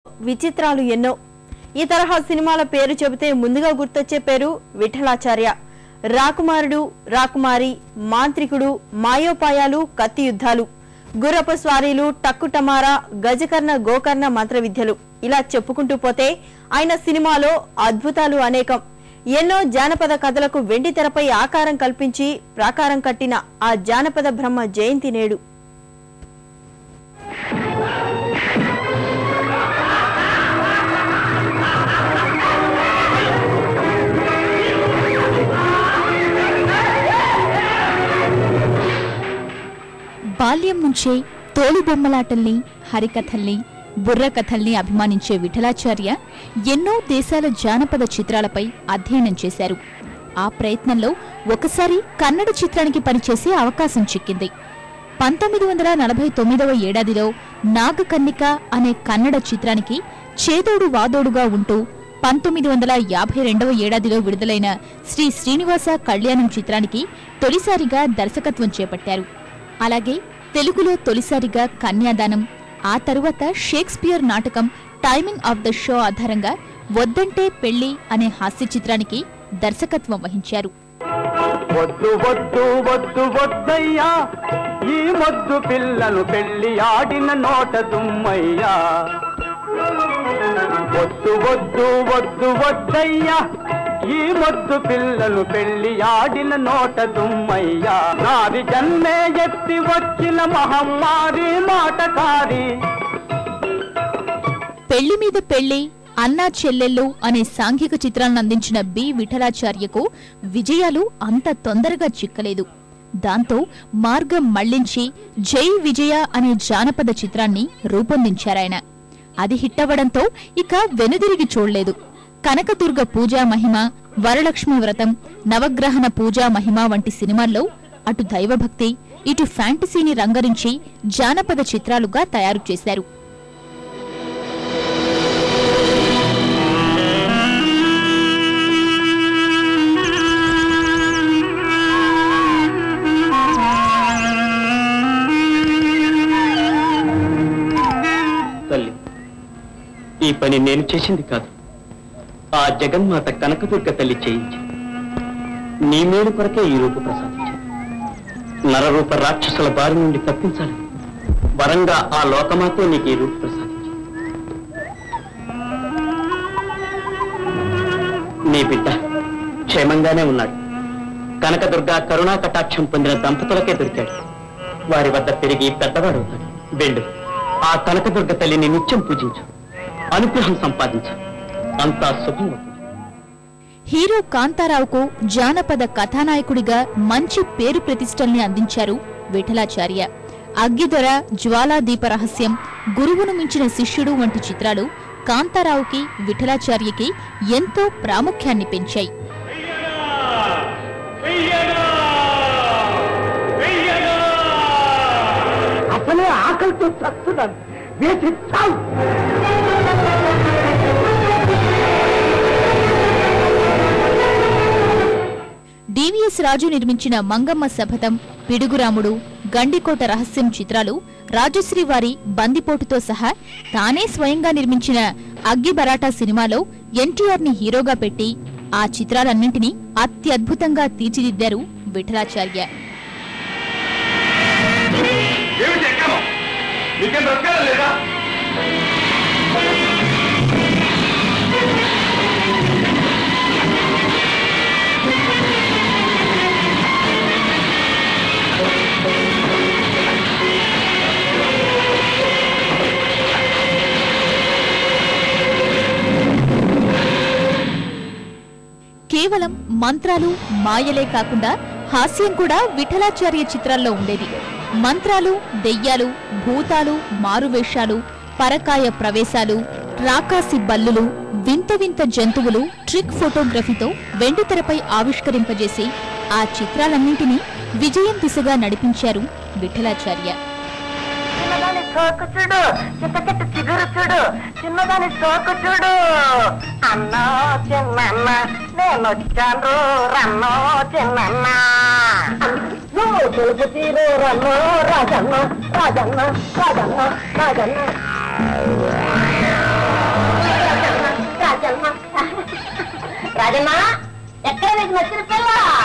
విచిత్రాలు ఎన్నో ఈ తరహా సినిమాల పేరు చెబితే ముందుగా గుర్తొచ్చే పేరు విఠలాచార్య రాకుమారుడు రాకుమారి మాంత్రికుడు మాయోపాయాలు కత్తి యుద్ధాలు గుర్రపు స్వారీలు టక్కుటమారా గజకర్ణ గోకర్ణ మంత్ర విద్యలు ఇలా చెప్పుకుంటూ పోతే ఆయన సినిమాలో అద్భుతాలు అనేకం ఎన్నో జానపద కథలకు వెండి తెరపై ఆకారం కల్పించి ప్రాకారం కట్టిన ఆ జానపద బ్రహ్మ జయంతి నేడు బాల్యం నుంచే తోలుబొమ్మలాటల్ని హరికథల్ని బుర్ర కథల్ని అభిమానించే విఠలాచార్య ఎన్నో దేశాల జానపద చిత్రాలపై అధ్యయనం చేశారు ఆ ప్రయత్నంలో ఒకసారి కన్నడ చిత్రానికి పనిచేసే అవకాశం చిక్కింది పంతొమ్మిది వందల నలభై తొమ్మిదవ ఏడాదిలో నాగకన్నిక అనే కన్నడ చిత్రానికి చేదోడు వాదోడుగా ఉంటూ పంతొమ్మిది వందల యాభై రెండవ ఏడాదిలో విడుదలైన శ్రీ శ్రీనివాస కళ్యాణం చిత్రానికి తొలిసారిగా దర్శకత్వం చేపట్టారు అలాగే తెలుగులో తొలిసారిగా కన్యాదానం ఆ తరువాత షేక్స్పియర్ నాటకం టైమింగ్ ఆఫ్ ద షో ఆధారంగా వద్దంటే పెళ్లి అనే హాస్య చిత్రానికి దర్శకత్వం వహించారు వద్దు వద్దు వద్దు వద్దయ్యా ఈ మొద్దు పిల్లను పెళ్లి ఆడిన నోట దుమ్మయ్యా వద్దు వద్దు వద్దు వద్దయ్యా ఈ మొద్దు పిల్లను పెళ్లి ఆడిన నోట దుమ్మయ్యా నాది జన్మే ఎత్తి వచ్చిన మహమ్మారి మాటకారి పెళ్లి మీద పెళ్లి అన్నా చెల్లెళ్ళు అనే సాంఘిక చిత్రాలను అందించిన బి విఠలాచార్యకు విజయాలు అంత తొందరగా చిక్కలేదు దాంతో మార్గం మళ్లించి జై విజయ అనే జానపద చిత్రాన్ని రూపొందించారాయన అది హిట్టవడంతో ఇక వెనుదిరిగి చూడలేదు కనకదుర్గ పూజా మహిమ వరలక్ష్మి వ్రతం నవగ్రహణ పూజా మహిమ వంటి సినిమాల్లో అటు దైవభక్తి ఇటు ఫ్యాంటసీని రంగరించి జానపద చిత్రాలుగా తయారు చేశారు తల్లి ఈ పని నేను చేసింది కాదు ఆ జగన్మాత కనకదుర్గ తల్లి చేయించి నీ మేలు కొరకే ఈ రూపు ప్రసాదించింది నరరూప రాక్షసుల బారి నుండి తప్పించాలి వరంగా ఆ లోకమాతే నీకు ఈ రూపు ప్రసాదించింది నీ బిడ్డ క్షేమంగానే ఉన్నాడు కనకదుర్గ కరుణా కటాక్షం పొందిన దంపతులకే దొరికాడు వారి వద్ద పెరిగి పెద్దవాడవుతాడు వెళ్ళు ఆ కనకదుర్గ తల్లిని నిత్యం పూజించు అనుగ్రహం సంపాదించు అంతా శుభం అవుతుంది హీరో కాంతారావుకు జానపద కథానాయకుడిగా మంచి పేరు ప్రతిష్టల్ని అందించారు విఠలాచార్య అగ్గిదొర జ్వాలాదీప రహస్యం గురువును మించిన శిష్యుడు వంటి చిత్రాలు కాంతారావుకి విఠలాచార్యకి ఎంతో ప్రాముఖ్యాన్ని పెంచాయి అసలే ఆకలితో చస్తున్నాను వేసి చావు డివిఎస్ రాజు నిర్మించిన మంగమ్మ శపథం పిడుగురాముడు గండికోట రహస్యం చిత్రాలు రాజశ్రీ వారి బందిపోటుతో సహా తానే స్వయంగా నిర్మించిన అగ్గి బరాటా సినిమాలో ఎన్టీఆర్ ని హీరోగా పెట్టి ఆ చిత్రాలన్నింటినీ అత్యద్భుతంగా తీర్చిదిద్దారు విఠలాచార్య ఏమిటి ఎక్కను నీకేం బ్రతకాలం లేదా కేవలం మంత్రాలు మాయలే కాకుండా హాస్యం కూడా విఠలాచార్య చిత్రాల్లో ఉండేది మంత్రాలు దెయ్యాలు భూతాలు మారువేషాలు పరకాయ ప్రవేశాలు రాకాసి బల్లులు వింత వింత జంతువులు ట్రిక్ ఫోటోగ్రఫీతో వెండితెరపై ఆవిష్కరింపజేసి ఆ చిత్రాలన్నింటినీ విజయం దిశగా నడిపించారు విఠలాచార్య చిన్నదాని సోకు చూడు చిత్త చిట్ట చిగురు చూడు చిన్నదాని సోకు చూడు అన్నో చిన్నన్న నేను వచ్చాను రన్నో చిన్నన్న నువ్వు తెలుపు తీరు రన్నో రాజన్న రాజన్న రాజన్న రాజన్న రాజన్న ఎక్కడ నీకు నచ్చిన పిల్ల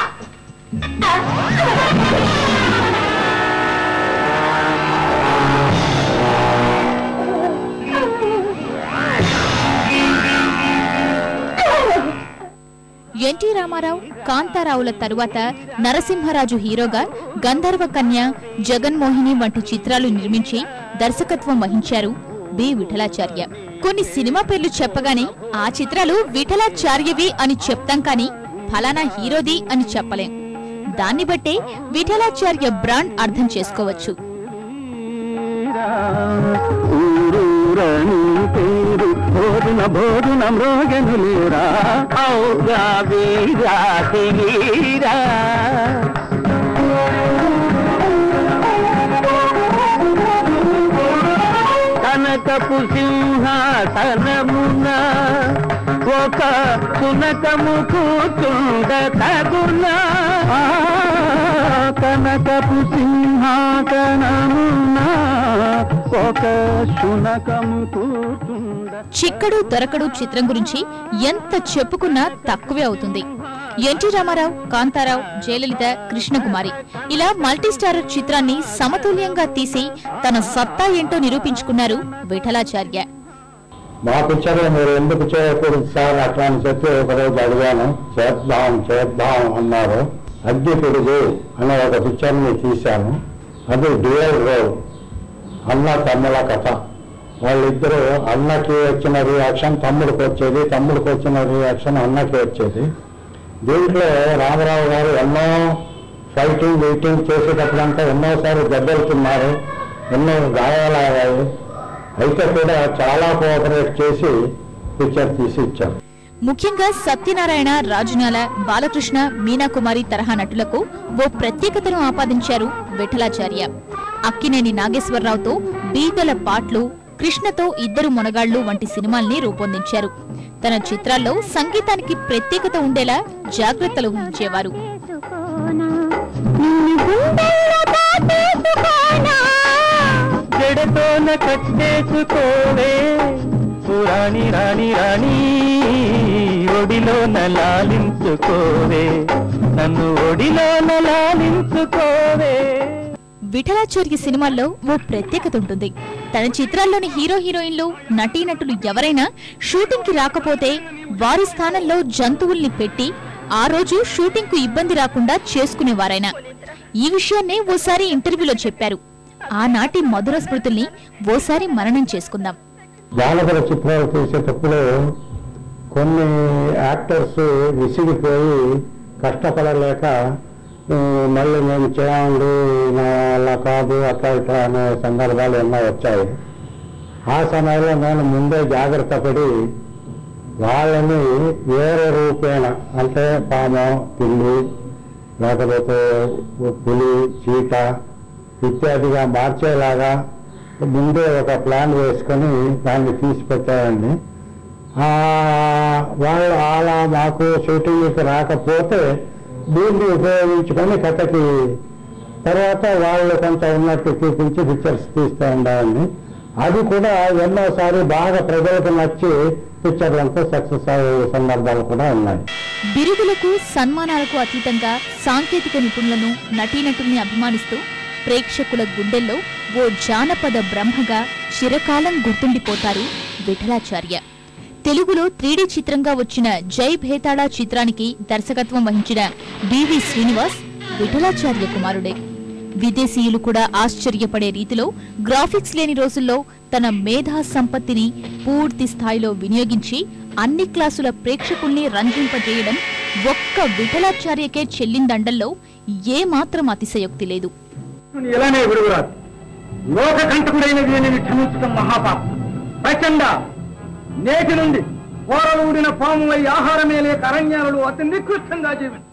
ఎన్టీ రామారావు కాంతారావుల తరువాత నరసింహరాజు హీరోగా గంధర్వ కన్య జగన్మోహిని వంటి చిత్రాలు నిర్మించి దర్శకత్వం వహించారు బి విఠలాచార్య కొన్ని సినిమా పేర్లు చెప్పగానే ఆ చిత్రాలు విఠలాచార్యవి అని చెప్తాం కానీ ఫలానా హీరోది అని చెప్పలేం దాన్ని బట్టే విఠలాచార్య బ్రాండ్ అర్థం చేసుకోవచ్చు ఊరూరని పేరు భోజన భోజన మ్రోగను లేరా ఔరా వీరా తిరీరా కనకపు సింహాసనమున ఒక సునకము కూతుండ తగునా ఆ, కనకపు సింహాసనమున ఒక సునకము కూతుండ చిక్కడు దొరకడు చిత్రం గురించి ఎంత చెప్పుకున్నా తక్కువే అవుతుంది ఎన్టీ రామారావు కాంతారావు జయలలిత కృష్ణకుమారి ఇలా మల్టీ స్టారర్ చిత్రాన్ని సమతుల్యంగా తీసి తన సత్తా ఏంటో నిరూపించుకున్నారు విఠలాచార్య మా పిక్చర్లో మీరు ఎందుకు చేయకూడదు సార్ అట్లా అని చెప్పి ఒకరోజు అడిగాను చేద్దాం చేద్దాం అన్నారు అగ్గి పిడుగు అనే ఒక పిక్చర్ని తీశాను అది డ్యూయల్ రోల్ అన్న తమ్ముల కథ వాళ్ళిద్దరూ అన్నకి వచ్చిన రియాక్షన్ తమ్ముడికి వచ్చేది తమ్ముడికి వచ్చిన రియాక్షన్ అన్నకి వచ్చేది దీంట్లో రామారావు గారు ఎన్నో ఫైటింగ్ వీటింగ్ చేసేటప్పుడంతా ఎన్నోసారి దెబ్బలుతున్నారు ఎన్నో గాయాలయ్యాయి అయితే కూడా చాలా కోఆపరేట్ చేసి పిక్చర్ తీసి ఇచ్చారు ముఖ్యంగా సత్యనారాయణ రాజునాల బాలకృష్ణ మీనాకుమారి తరహా నటులకు ఓ ప్రత్యేకతను ఆపాదించారు విఠలాచార్య అక్కినేని నాగేశ్వరరావుతో బీదల పాట్లు కృష్ణతో ఇద్దరు మొనగాళ్లు వంటి సినిమాల్ని రూపొందించారు తన చిత్రాల్లో సంగీతానికి ప్రత్యేకత ఉండేలా జాగ్రత్తలు వహించేవారు జడతోన కట్టేసుకోవే పురాణి రాణి రాణి ఒడిలోన లాలించుకోవే నన్ను ఒడిలోన లాలించుకోవే విఠలాచార్య సినిమాల్లో ఓ ప్రత్యేకత ఉంటుంది తన చిత్రాల్లోని హీరో హీరోయిన్లు నటీనటులు ఎవరైనా షూటింగ్ కి రాకపోతే వారి స్థానంలో జంతువుల్ని పెట్టి ఆ రోజు షూటింగ్ కు ఇబ్బంది రాకుండా చేసుకునేవారైనా ఈ విషయాన్నే ఓసారి ఇంటర్వ్యూలో చెప్పారు ఆనాటి మధుర స్మృతుల్ని ఓసారి మననం చేసుకుందాం జానపద చిత్రాలు తీసేటప్పుడు కొన్ని యాక్టర్స్ విసిగిపోయి కష్టపడలేక "ఈ, మళ్ళీ మేము చేయండి నా అలా కాదు అట్లా ఇట్లా అనే సందర్భాలు ఎన్నో వచ్చాయి ఆ సమయంలో నేను ముందే జాగ్రత్త పడి వాళ్ళని వేరే రూపేణ అంటే పాము పిల్లి లేకపోతే పులి చీట ఇత్యాదిగా మార్చేలాగా ముందే ఒక ప్లాన్ వేసుకొని దాన్ని తీసి పెట్టారండి ఆ, వాళ్ళు అలా మాకు షూటింగ్కి రాకపోతే దీన్ని ఉపయోగించుకొని కథకి తర్వాత వాళ్ళు కొంత ఉన్నట్టు చూపించి పిక్చర్స్ తీస్తూ ఉండాలండి అది కూడా ఎన్నోసారి బాగా ప్రజలకు నచ్చి పిక్చర్లంతా సక్సెస్ అయ్యే సందర్భాలు కూడా ఉన్నాయి బిరుదులకు సన్మానాలకు అతీతంగా సాంకేతిక నిపుణులను నటీనటుల్ని అభిమానిస్తూ ప్రేక్షకుల గుండెల్లో ఓ జానపద బ్రహ్మగా చిరకాలం గుర్తుండిపోతారు విఠలాచార్య తెలుగులో త్రీడీ చిత్రంగా వచ్చిన జై భేతాళా చిత్రానికి దర్శకత్వం వహించిన బివి శ్రీనివాస్ విఠలాచార్య కుమారుడే విదేశీయులు కూడా ఆశ్చర్యపడే రీతిలో గ్రాఫిక్స్ లేని రోజుల్లో తన మేధా సంపత్తిని పూర్తి స్థాయిలో వినియోగించి అన్ని క్లాసుల ప్రేక్షకుల్ని రంజింపజేయడం ఒక్క విఠలాచార్యకే చెల్లిందండల్లో ఏమాత్రం అతిశయోక్తి లేదు ఇలానే విడుగురాదు లోక కంటకుడైన దీనిని క్షమించడం మహాపాపం ప్రచండ నేటి నుండి కూరలు ఊడిన పాములై ఆహారమే లేక అరణ్యాలలో అతి నికృష్టంగా జీవించు